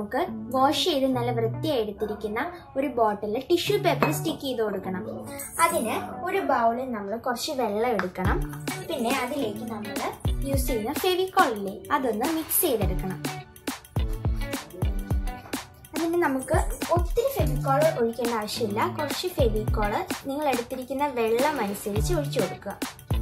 നമുക്ക് വാഷ് ചെയ്ത് നല്ല വൃത്തിയായി എടുത്തിരിക്കുന്ന ഒരു ബോട്ടിലിൽ ടിഷ്യൂ പേപ്പർ സ്റ്റിക്ക് ചെയ്ത് കൊടുക്കണം അതിന് ഒരു ബൗളിൽ നമ്മൾ കുറച്ച് വെള്ളം എടുക്കണം പിന്നെ അതിലേക്ക് നമ്മൾ യൂസ് ചെയ്യുന്ന ഫെവിക്കോളില്ലേ അതൊന്ന് മിക്സ് ചെയ്തെടുക്കണം അതിന് നമുക്ക് ഒത്തിരി ഫെവിക്കോൾ ഒഴിക്കേണ്ട ആവശ്യമില്ല കുറച്ച് ഫെവിക്കോൾ നിങ്ങൾ എടുത്തിരിക്കുന്ന വെള്ളം അനുസരിച്ച് ഒഴിച്ചു കൊടുക്കുക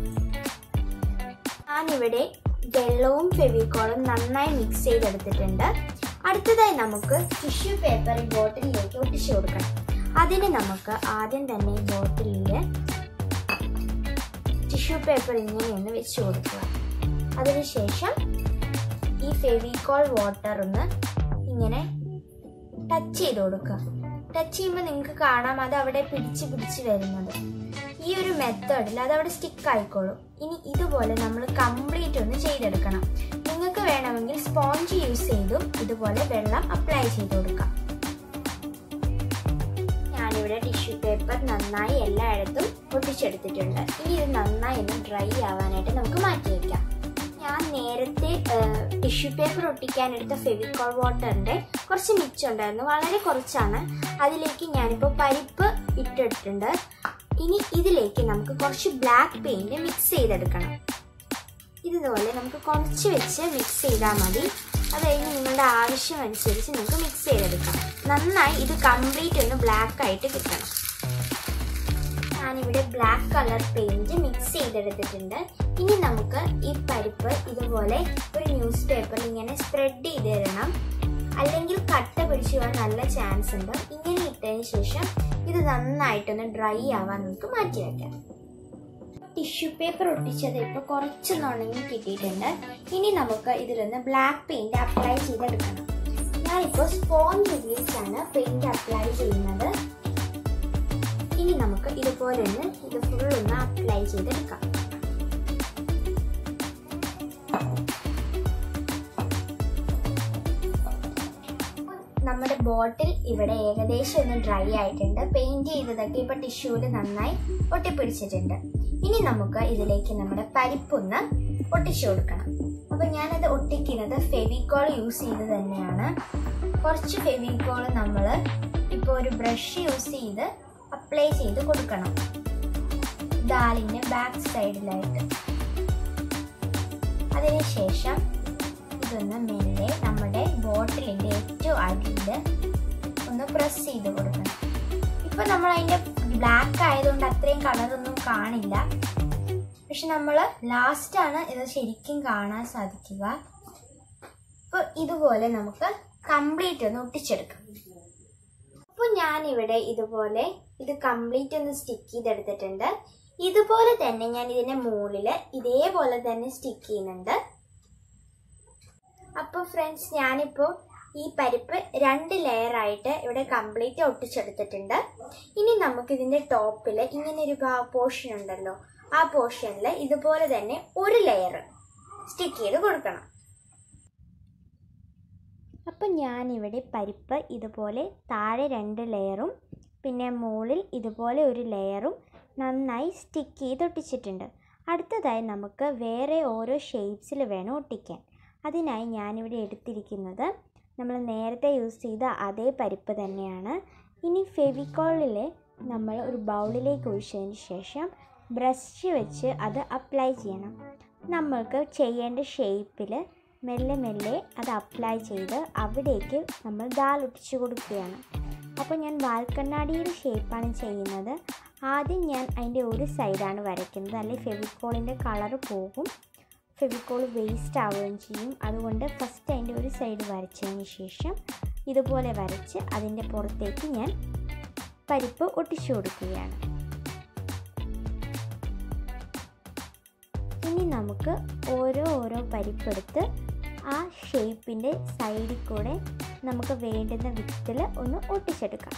ഞാനിവിടെ വെള്ളവും ഫെവിക്കോളും നന്നായി മിക്സ് ചെയ്തെടുത്തിട്ടുണ്ട് അടുത്തതായി നമുക്ക് ടിഷ്യൂ പേപ്പർ ഈ ബോട്ടിലിലേക്ക് ഒട്ടിച്ചു കൊടുക്കണം അതിന് നമുക്ക് ആദ്യം തന്നെ ഈ ബോട്ടിലിൽ ടിഷ്യൂ പേപ്പർ ഇങ്ങനെയൊന്ന് വെച്ച് കൊടുക്കുക അതിനുശേഷം ഈ ഫെവിക്കോൾ വാട്ടർ ഒന്ന് ഇങ്ങനെ ടച്ച് ചെയ്ത് കൊടുക്കുക ടച്ച് ചെയ്യുമ്പോൾ നിങ്ങൾക്ക് കാണാം അത് അവിടെ പിടിച്ച് പിടിച്ച് വരുന്നത് ഈ ഒരു മെത്തേഡിൽ അത് അവിടെ സ്റ്റിക്ക് ആയിക്കോളും ഇനി ഇതുപോലെ നമ്മൾ കംപ്ലീറ്റ് ഒന്ന് ചെയ്തെടുക്കണം നിങ്ങൾക്ക് വേണമെങ്കിൽ സ്പോഞ്ച് യൂസ് ചെയ്തും ഇതുപോലെ വെള്ളം അപ്ലൈ ചെയ്ത് കൊടുക്കാം ഞാനിവിടെ ടിഷ്യൂ പേപ്പർ നന്നായി എല്ലായിടത്തും ഒട്ടിച്ചെടുത്തിട്ടുണ്ട് ഇനി ഇത് നന്നായി ഒന്ന് ഡ്രൈ ആവാനായിട്ട് നമുക്ക് മാറ്റി വയ്ക്കാം ഞാൻ നേരത്തെ ടിഷ്യൂ പേപ്പർ ഒട്ടിക്കാൻ എടുത്ത ഫെവിക്കോൾ വാട്ടറിന്റെ കുറച്ച് മിച്ചമുണ്ടായിരുന്നു വളരെ കുറച്ചാണ് അതിലേക്ക് ഞാനിപ്പോൾ പരിപ്പ് ഇട്ടിട്ടുണ്ട് ഇനി ഇതിലേക്ക് നമുക്ക് കുറച്ച് ബ്ലാക്ക് പെയിന്റ് മിക്സ് ചെയ്തെടുക്കണം ഇതുപോലെ നമുക്ക് കുറച്ച് വെച്ച് മിക്സ് ചെയ്താൽ മതി അത് കഴിഞ്ഞ് നിങ്ങളുടെ ആവശ്യം അനുസരിച്ച് നിങ്ങൾക്ക് മിക്സ് ചെയ്തെടുക്കാം നന്നായി ഇത് കംപ്ലീറ്റ് ഒന്ന് ബ്ലാക്ക് ആയിട്ട് കിട്ടണം ഞാനിവിടെ ബ്ലാക്ക് കളർ പെയിന്റ് മിക്സ് ചെയ്തെടുത്തിട്ടുണ്ട് ഇനി നമുക്ക് ഈ പരിപ്പ് ഇതുപോലെ ഒരു ന്യൂസ് പേപ്പറിൽ ഇങ്ങനെ സ്പ്രെഡ് ചെയ്ത് തരണം അല്ലെങ്കിൽ കട്ട പിടിച്ചു പോകാൻ നല്ല ചാൻസ് ഉണ്ട് ഇങ്ങനെ ഇട്ടതിന് ശേഷം ഇത് നന്നായിട്ടൊന്ന് ഡ്രൈ ആവാൻ നമുക്ക് മാറ്റി വയ്ക്കാം ടിഷ്യൂ പേപ്പർ ഒട്ടിച്ചത് ഇപ്പോൾ കുറച്ചൊന്ന് ഉണങ്ങി കിട്ടിയിട്ടുണ്ട് ഇനി നമുക്ക് ഇതിലൊന്ന് ബ്ലാക്ക് പെയിന്റ് അപ്ലൈ ചെയ്തെടുക്കണം ഞാനിപ്പോൾ സ്പോഞ്ച് ഉപയോഗിച്ചാണ് പെയിന്റ് അപ്ലൈ ചെയ്യുന്നത് ഇനി നമുക്ക് ഇതുപോലെ ഒന്ന് ഇത് ഫുൾ ഒന്ന് അപ്ലൈ ചെയ്തെടുക്കാം നമ്മുടെ ബോട്ടിൽ ഇവിടെ ഏകദേശം ഒന്ന് ഡ്രൈ ആയിട്ടുണ്ട് പെയിന്റ് ചെയ്തതൊക്കെ ഇപ്പൊ ടിഷ്യൂല് നന്നായി ഒട്ടിപ്പിടിച്ചിട്ടുണ്ട് ഇനി നമുക്ക് ഇതിലേക്ക് നമ്മുടെ പരിപ്പൊന്ന് ഒട്ടിച്ചു കൊടുക്കണം അപ്പൊ ഞാനത് ഒട്ടിക്കുന്നത് ഫെവിക്കോൾ യൂസ് ചെയ്ത് തന്നെയാണ് കുറച്ച് ഫെവിക്കോൾ നമ്മൾ ഇപ്പോൾ ഒരു ബ്രഷ് യൂസ് ചെയ്ത് അപ്ലൈ ചെയ്ത് കൊടുക്കണം ദാലിന്റെ ബാക്ക് സൈഡിലായിട്ട് അതിനുശേഷം ഇതൊന്ന് മെല്ലെ നമ്മുടെ ബോട്ടിലിന്റെ ഏറ്റവും അടിയിൽ ഒന്ന് പ്രസ് ചെയ്ത് കൊടുക്കണം ഇപ്പൊ നമ്മൾ അതിന്റെ ബ്ലാക്ക് ആയതുകൊണ്ട് അത്രയും കളറൊന്നും കാണില്ല പക്ഷെ നമ്മൾ ലാസ്റ്റ് ആണ് ഇത് ശരിക്കും കാണാൻ സാധിക്കുക അപ്പോൾ ഇതുപോലെ നമുക്ക് കംപ്ലീറ്റ് ഒന്ന് ഒട്ടിച്ചെടുക്കാം അപ്പോൾ ഞാനിവിടെ ഇതുപോലെ ഇത് കംപ്ലീറ്റ് ഒന്ന് സ്റ്റിക്ക് ചെയ്തെടുത്തിട്ടുണ്ട് ഇതുപോലെ തന്നെ ഞാൻ ഇതിന്റെ മുകളിൽ ഇതേപോലെ തന്നെ സ്റ്റിക്ക് ചെയ്യുന്നുണ്ട് അപ്പോൾ ഫ്രണ്ട്സ് ഞാനിപ്പോൾ ഈ പരിപ്പ് രണ്ട് ലെയർ ആയിട്ട് ഇവിടെ കംപ്ലീറ്റ് ഒട്ടിച്ചെടുത്തിട്ടുണ്ട് ഇനി നമുക്ക് ഇതിന്റെ ടോപ്പിൽ ഇങ്ങനെ ഒരു പോർഷൻ ഉണ്ടല്ലോ ആ പോർഷനിൽ ഇതുപോലെ തന്നെ ഒരു ലെയർ സ്റ്റിക്ക് ചെയ്ത് കൊടുക്കണം അപ്പം ഞാനിവിടെ പരിപ്പ് ഇതുപോലെ താഴെ രണ്ട് ലെയറും പിന്നെ മുകളിൽ ഇതുപോലെ ഒരു ലെയറും നന്നായി സ്റ്റിക്ക് ചെയ്ത് ഒട്ടിച്ചിട്ടുണ്ട് അടുത്തതായി നമുക്ക് വേറെ ഓരോ ഷേപ്സിൽ വേണം ഒട്ടിക്കാൻ അതിനായി ഞാനിവിടെ എടുത്തിരിക്കുന്നത് നമ്മൾ നേരത്തെ യൂസ് ചെയ്ത അതേ പരിപ്പ് തന്നെയാണ് ഇനി ഫെവിക്കോളിൽ നമ്മൾ ഒരു ബൗളിലേക്ക് ഒഴിച്ചതിന് ശേഷം ബ്രഷ് വെച്ച് അത് അപ്ലൈ ചെയ്യണം നമ്മൾക്ക് ചെയ്യേണ്ട ഷേപ്പിൽ മെല്ലെ മെല്ലെ അത് അപ്ലൈ ചെയ്ത് അവിടേക്ക് നമ്മൾ ദാൽ ഒട്ടിച്ചു കൊടുക്കുകയാണ് അപ്പോൾ ഞാൻ വാൽക്കണ്ണാടിയുടെ ഷേപ്പാണ് ചെയ്യുന്നത് ആദ്യം ഞാൻ അതിൻ്റെ ഒരു സൈഡാണ് വരയ്ക്കുന്നത് അല്ലെങ്കിൽ ഫെവിക്കോളിൻ്റെ കളറ് പോകും ഫെവിക്കോൾ വേസ്റ്റ് ആവുകയും ചെയ്യും അതുകൊണ്ട് ഫസ്റ്റ് അതിൻ്റെ ഒരു സൈഡ് വരച്ചതിന് ശേഷം ഇതുപോലെ വരച്ച് അതിൻ്റെ പുറത്തേക്ക് ഞാൻ പരിപ്പ് ഒട്ടിച്ചു കൊടുക്കുകയാണ് ഇനി നമുക്ക് ഓരോ ഓരോ പരിപ്പെടുത്ത് ആ ഷേപ്പിൻ്റെ സൈഡിൽ കൂടെ നമുക്ക് വേണ്ടുന്ന വിധത്തിൽ ഒന്ന് ഒട്ടിച്ചെടുക്കാം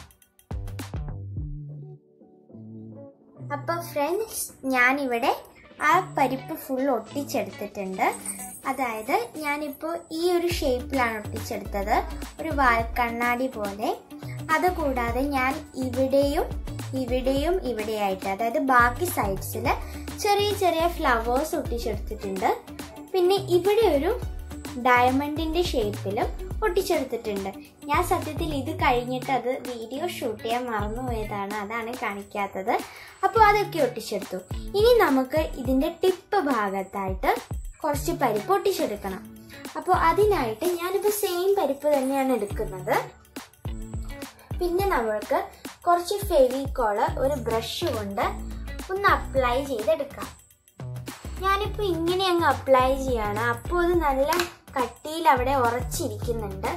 അപ്പോൾ ഫ്രണ്ട്സ് ഞാനിവിടെ ആ പരിപ്പ് ഫുൾ ഒട്ടിച്ചെടുത്തിട്ടുണ്ട് അതായത് ഞാനിപ്പോൾ ഈ ഒരു ഷേപ്പിലാണ് ഒട്ടിച്ചെടുത്തത് ഒരു വാൽക്കണ്ണാടി പോലെ അതുകൂടാതെ ഞാൻ ഇവിടെയും ഇവിടെയും ഇവിടെയായിട്ട് അതായത് ബാക്കി സൈഡ്സിൽ ചെറിയ ചെറിയ ഫ്ലവേഴ്സ് ഒട്ടിച്ചെടുത്തിട്ടുണ്ട് പിന്നെ ഇവിടെ ഒരു ഡയമണ്ടിന്റെ ഷേപ്പിലും ഒട്ടിച്ചെടുത്തിട്ടുണ്ട് ഞാൻ സത്യത്തിൽ ഇത് കഴിഞ്ഞിട്ട് അത് വീഡിയോ ഷൂട്ട് ചെയ്യാൻ മറന്നുപോയതാണ് അതാണ് കാണിക്കാത്തത് അപ്പോൾ അതൊക്കെ ഒട്ടിച്ചെടുത്തു ഇനി നമുക്ക് ഇതിൻ്റെ ടിപ്പ് ഭാഗത്തായിട്ട് കുറച്ച് പരിപ്പ് ഒട്ടിച്ചെടുക്കണം അപ്പോൾ അതിനായിട്ട് ഞാനിപ്പോൾ സെയിം പരിപ്പ് തന്നെയാണ് എടുക്കുന്നത് പിന്നെ നമ്മൾക്ക് കുറച്ച് ഫെവിക്കോള് ഒരു ബ്രഷ് കൊണ്ട് ഒന്ന് അപ്ലൈ ചെയ്തെടുക്കാം ഞാനിപ്പോൾ ഇങ്ങനെ അങ്ങ് അപ്ലൈ ചെയ്യാണ് അപ്പോൾ അത് നല്ല കട്ടിയിൽ അവിടെ ഉറച്ചിരിക്കുന്നുണ്ട്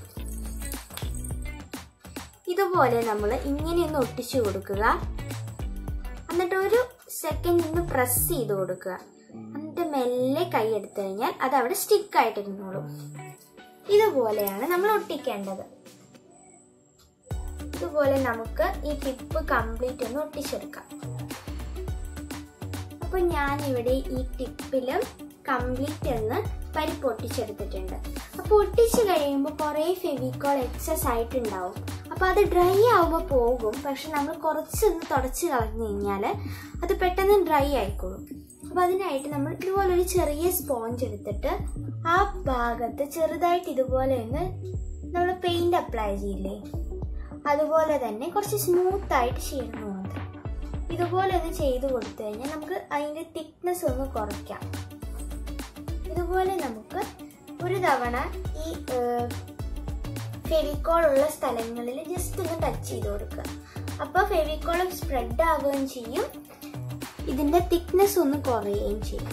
ഇതുപോലെ നമ്മൾ ഇങ്ങനെ ഒന്ന് ഒട്ടിച്ചു കൊടുക്കുക എന്നിട്ട് ഒരു സെക്കൻഡ് ഒന്ന് പ്രസ് ചെയ്ത് കൊടുക്കുക എന്നിട്ട് മെല്ലെ കൈ എടുത്തു കഴിഞ്ഞാൽ അത് അവിടെ സ്റ്റിക്കായിട്ടിരുന്നോളും ഇതുപോലെയാണ് നമ്മൾ ഒട്ടിക്കേണ്ടത് ഇതുപോലെ നമുക്ക് ഈ ടിപ്പ് കംപ്ലീറ്റ് ഒന്ന് ഒട്ടിച്ചെടുക്കാം അപ്പൊ ഞാൻ ഇവിടെ ഈ ടിപ്പിലും കംപ്ലീറ്റ് ഒന്ന് പരിപ്പ് ഒട്ടിച്ചെടുത്തിട്ടുണ്ട് അപ്പൊ ഒട്ടിച്ച് കഴിയുമ്പോൾ കുറേ ഫെവിക്കോൾ എക്സസ് ആയിട്ടുണ്ടാവും അപ്പൊ അത് ഡ്രൈ ആവുമ്പോൾ പോകും പക്ഷെ നമ്മൾ കുറച്ചൊന്ന് തുടച്ച് കളഞ്ഞു കഴിഞ്ഞാൽ അത് പെട്ടെന്ന് ഡ്രൈ ആയിക്കോളും അപ്പൊ അതിനായിട്ട് നമ്മൾ ഇതുപോലെ ഒരു ചെറിയ സ്പോഞ്ച് എടുത്തിട്ട് ആ ഭാഗത്ത് ചെറുതായിട്ട് ഇതുപോലെ ഒന്ന് നമ്മൾ പെയിന്റ് അപ്ലൈ ചെയ്യില്ലേ അതുപോലെ തന്നെ കുറച്ച് സ്മൂത്ത് ആയിട്ട് ചെയ്യണം മാത്രം ഇതുപോലെ ഒന്ന് ചെയ്ത് കൊടുത്തു കഴിഞ്ഞാൽ നമുക്ക് അതിൻ്റെ തിക്നെസ് ഒന്ന് കുറയ്ക്കാം ഇതുപോലെ നമുക്ക് ഒരു തവണ ഈ ഫെവിക്കോൾ ഉള്ള സ്ഥലങ്ങളിൽ ജസ്റ്റ് ഒന്ന് ടച്ച് ചെയ്ത് കൊടുക്കുക അപ്പോൾ ഫെവിക്കോൾ സ്പ്രെഡ് ആവുകയും ചെയ്യും ഇതിൻ്റെ തിക്നെസ് ഒന്ന് കുറയുകയും ചെയ്യും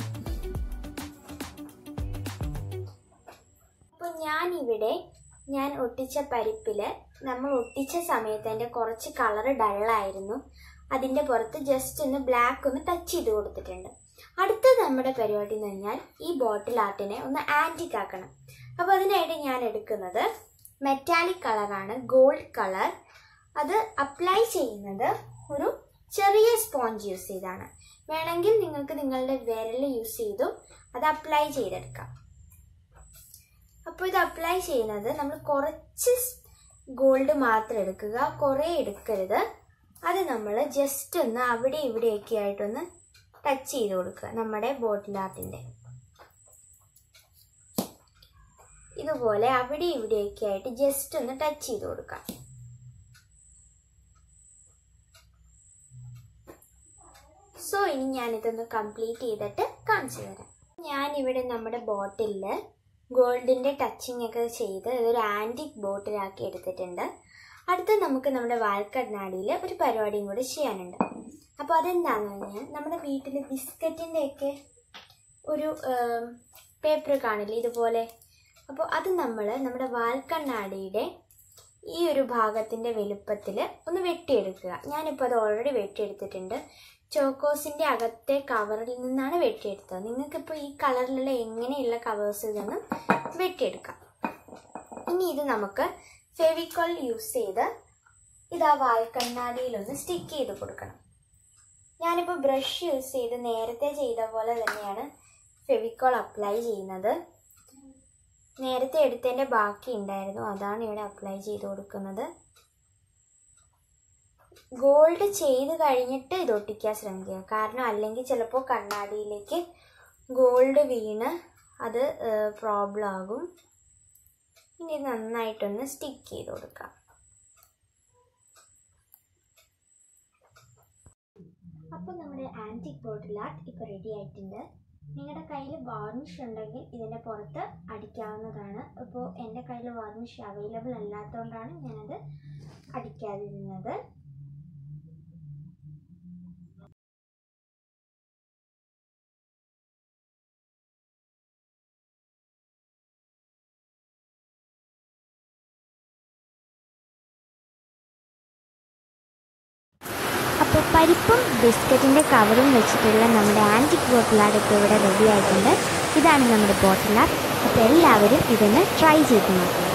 അപ്പോൾ ഞാനിവിടെ ഞാൻ ഒട്ടിച്ച പരിപ്പിൽ നമ്മൾ ഒട്ടിച്ച സമയത്ത് അതിൻ്റെ കുറച്ച് കളറ് ഡള്ളായിരുന്നു അതിൻ്റെ പുറത്ത് ജസ്റ്റ് ഒന്ന് ബ്ലാക്ക് ഒന്ന് ടച്ച് ചെയ്ത് കൊടുത്തിട്ടുണ്ട് അടുത്ത നമ്മുടെ പരിപാടി എന്ന് പറഞ്ഞാൽ ഈ ബോട്ടിൽ ആർട്ടിനെ ഒന്ന് ആൻറ്റിക് ആക്കണം അപ്പോൾ അതിനായിട്ട് ഞാൻ എടുക്കുന്നത് മെറ്റാലിക് കളറാണ് ഗോൾഡ് കളർ അത് അപ്ലൈ ചെയ്യുന്നത് ഒരു ചെറിയ സ്പോഞ്ച് യൂസ് ചെയ്താണ് വേണമെങ്കിൽ നിങ്ങൾക്ക് നിങ്ങളുടെ വിരൽ യൂസ് ചെയ്തും അത് അപ്ലൈ ചെയ്തെടുക്കാം അപ്പോൾ ഇത് അപ്ലൈ ചെയ്യുന്നത് നമ്മൾ കുറച്ച് ഗോൾഡ് മാത്രം എടുക്കുക കുറേ എടുക്കരുത് അത് നമ്മൾ ജസ്റ്റ് ഒന്ന് അവിടെ ഇവിടെയൊക്കെ ആയിട്ടൊന്ന് ടച്ച് ചെയ്ത് കൊടുക്കുക നമ്മുടെ ബോട്ടിൽ ആർട്ടിൻ്റെ ഇതുപോലെ അവിടെ ഇവിടെയൊക്കെ ആയിട്ട് ജസ്റ്റ് ഒന്ന് ടച്ച് ചെയ്ത് കൊടുക്കാം സോ ഇനി ഞാനിതൊന്ന് കംപ്ലീറ്റ് ചെയ്തിട്ട് കാണിച്ചു തരാം ഞാനിവിടെ നമ്മുടെ ബോട്ടിലിൽ ഗോൾഡിൻ്റെ ടച്ചിങ് ഒക്കെ ചെയ്ത് ഇതൊരു ആൻറ്റിക് ബോട്ടിലാക്കി എടുത്തിട്ടുണ്ട് അടുത്ത് നമുക്ക് നമ്മുടെ വാൽക്കണ്ണാടിയിൽ ഒരു പരിപാടിയും കൂടി ചെയ്യാനുണ്ട് അപ്പോൾ അതെന്താണെന്ന് പറഞ്ഞാൽ നമ്മുടെ വീട്ടിൽ ബിസ്ക്കറ്റിൻ്റെ ഒക്കെ ഒരു പേപ്പർ കാണില്ലേ ഇതുപോലെ അപ്പോൾ അത് നമ്മൾ നമ്മുടെ വാൽക്കണ്ണാടിയുടെ ഈ ഒരു ഭാഗത്തിൻ്റെ വലുപ്പത്തിൽ ഒന്ന് വെട്ടിയെടുക്കുക ഞാനിപ്പോൾ അത് ഓൾറെഡി വെട്ടിയെടുത്തിട്ടുണ്ട് ചോക്കോസിൻ്റെ അകത്തെ കവറിൽ നിന്നാണ് വെട്ടിയെടുത്തത് നിങ്ങൾക്കിപ്പോൾ ഈ കളറിലുള്ള എങ്ങനെയുള്ള കവേഴ്സിൽ നിന്നും വെട്ടിയെടുക്കാം ഇനി ഇത് നമുക്ക് ഫെവിക്കോൾ യൂസ് ചെയ്ത് ഇത് ആ വാൽക്കണ്ണാടിയിലൊന്ന് സ്റ്റിക്ക് ചെയ്ത് കൊടുക്കണം ഞാനിപ്പോൾ ബ്രഷ് യൂസ് ചെയ്ത് നേരത്തെ ചെയ്ത പോലെ തന്നെയാണ് ഫെവിക്കോൾ അപ്ലൈ ചെയ്യുന്നത് നേരത്തെ എടുത്തതിൻ്റെ ബാക്കി ഉണ്ടായിരുന്നു അതാണ് ഇവിടെ അപ്ലൈ ചെയ്ത് കൊടുക്കുന്നത് ഗോൾഡ് ചെയ്ത് കഴിഞ്ഞിട്ട് ഇത് ഒട്ടിക്കാൻ ശ്രമിക്കുക കാരണം അല്ലെങ്കിൽ ചിലപ്പോൾ കണ്ണാടിയിലേക്ക് ഗോൾഡ് വീണ് അത് പ്രോബ്ലം ആകും ഇനി ഇത് നന്നായിട്ടൊന്ന് സ്റ്റിക്ക് ചെയ്ത് കൊടുക്കാം അപ്പോൾ നമ്മുടെ ആൻറ്റിക് ബോട്ടിൽ ആർട്ട് ഇപ്പോൾ റെഡി ആയിട്ടുണ്ട് നിങ്ങളുടെ കയ്യിൽ വാർണിഷ് ഉണ്ടെങ്കിൽ ഇതിൻ്റെ പുറത്ത് അടിക്കാവുന്നതാണ് ഇപ്പോൾ എൻ്റെ കയ്യിൽ വാർണിഷ് അവൈലബിൾ അല്ലാത്തതുകൊണ്ടാണ് ഞാനത് അടിക്കാതിരുന്നത് അപ്പോൾ പരിപ്പും ബിസ്ക്കറ്റിൻ്റെ കവറും വെച്ചിട്ടുള്ള നമ്മുടെ ആൻറ്റിക് ബോട്ടിലാട് ഇപ്പോൾ ഇവിടെ റെഡി ആയിട്ടുണ്ട് ഇതാണ് നമ്മുടെ ബോട്ടിലാർ അപ്പോൾ എല്ലാവരും ഇതൊന്ന് ട്രൈ ചെയ്ത് നോക്കുക